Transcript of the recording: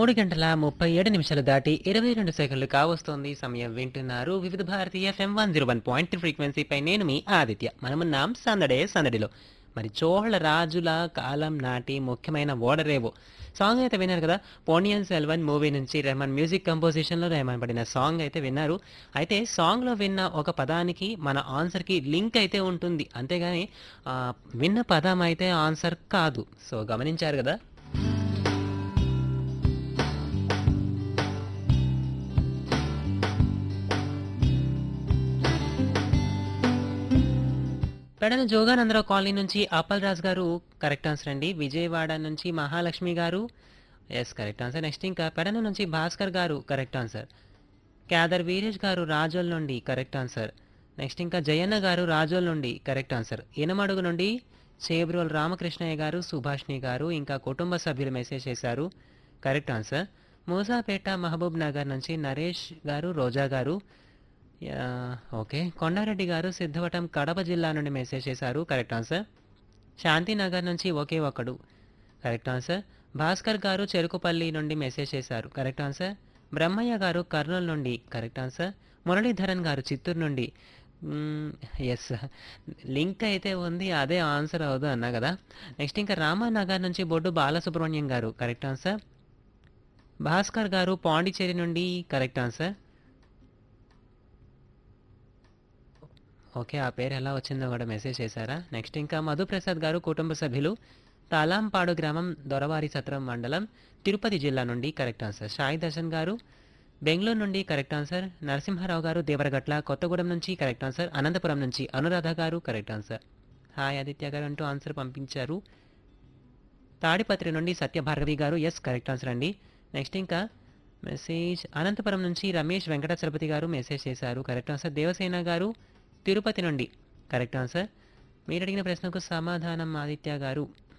మూడు గంటల ముప్పై ఏడు నిమిషాలు దాటి ఇరవై రెండు సెకండ్లు కావస్తోంది సమయం వింటున్నారు Vividh Bharati FM one zero one point ఫ్రీక్వెన్సీపై నేను మీ ఆదిత్య మనమున్నాం సందడే సందడిలో మరి చోళ రాజుల కాలం నాటి ముఖ్యమైన ఓడరేవు సాంగ్ అయితే విన్నారు కదా పోనియన్ సెల్వన్ మూవీ నుంచి రెహమాన్ మ్యూజిక్ కంపోజిషన్లో రెహమాన్ పడిన సాంగ్ అయితే విన్నారు అయితే సాంగ్లో విన్న ఒక పదానికి మన ఆన్సర్కి లింక్ అయితే ఉంటుంది అంతేగాని ఆ, విన్న పదం అయితే ఆన్సర్ కాదు సో గమనించారు కదా పెడన జోగానందరావు కాలనీ నుంచి అప్పల్ రాజ్ గారు కరెక్ట్ ఆన్సర్ అండి విజయవాడ నుంచి మహాలక్ష్మి గారు ఎస్ కరెక్ట్ ఆన్సర్ నెక్స్ట్ ఇంకా పెడన నుంచి భాస్కర్ గారు కరెక్ట్ ఆన్సర్ క్యాదర్ వీరేష్ గారు రాజోల్ నుండి కరెక్ట్ ఆన్సర్ నెక్స్ట్ ఇంకా జయన్న గారు రాజోల్ నుండి కరెక్ట్ ఆన్సర్ ఇనమడుగు నుండి చేబ్రోల్ రామకృష్ణయ్య గారు సుభాష్ని గారు ఇంకా కుటుంబ సభ్యులు మెసేజ్ చేశారు correct answer Moosapet Mahabubnagar నుంచి నరేష్ గారు రోజా గారు యా, ఓకే కొండారెడ్డి గారు సిద్ధవటం కడప జిల్లా నుండి మెసేజ్ చేశారు కరెక్ట్ ఆన్సర్ శాంతినగర్ నుంచి ఒకే ఒకడు కరెక్ట్ ఆన్సర్ భాస్కర్ గారు చెరుకుపల్లి నుండి మెసేజ్ చేశారు కరెక్ట్ ఆన్సర్ బ్రహ్మయ్య గారు కర్నూలు నుండి కరెక్ట్ ఆన్సర్ మురళీధరన్ గారు చిత్తూరు నుండి ఎస్ లింక్ అయితే ఉంది అదే ఆన్సర్ అవదు అన్నా కదా నెక్స్ట్ ఇంకా రామానగర్ నుంచి బొడ్డు బాలసుబ్రహ్మణ్యం గారు కరెక్ట్ ఆన్సర్ భాస్కర్ గారు పాండిచేరి నుండి కరెక్ట్ ఆన్సర్ ఓకే ఆ పేరు ఎలా వచ్చిందో కూడా మెసేజ్ చేశారా నెక్స్ట్ ఇంకా మధుప్రసాద్ గారు కుటుంబ సభ్యులు తాలాంపాడు గ్రామం దొరవారి సత్రం మండలం తిరుపతి జిల్లా నుండి కరెక్ట్ ఆన్సర్ సాయి దర్శన్ గారు బెంగళూరు నుండి కరెక్ట్ ఆన్సర్ నరసింహారావు గారు దేవరగట్ల కొత్తగూడెం నుంచి కరెక్ట్ ఆన్సర్ అనంతపురం నుంచి అనురాధ గారు కరెక్ట్ ఆన్సర్ హాయ్ ఆదిత్య గారు అంటూ ఆన్సర్ పంపించారు తాడిపత్రి నుండి Satyabhargavi garu yes correct answer అండి నెక్స్ట్ ఇంకా మెసేజ్ అనంతపురం నుంచి రమేష్ వెంకటాచలపతి గారు మెసేజ్ చేశారు కరెక్ట్ ఆన్సర్ దేవసేన గారు తిరుపతి నుండి కరెక్ట్ ఆన్సర్ మీరు అడిగిన ప్రశ్నకు సమాధానం ఆదిత్య గారు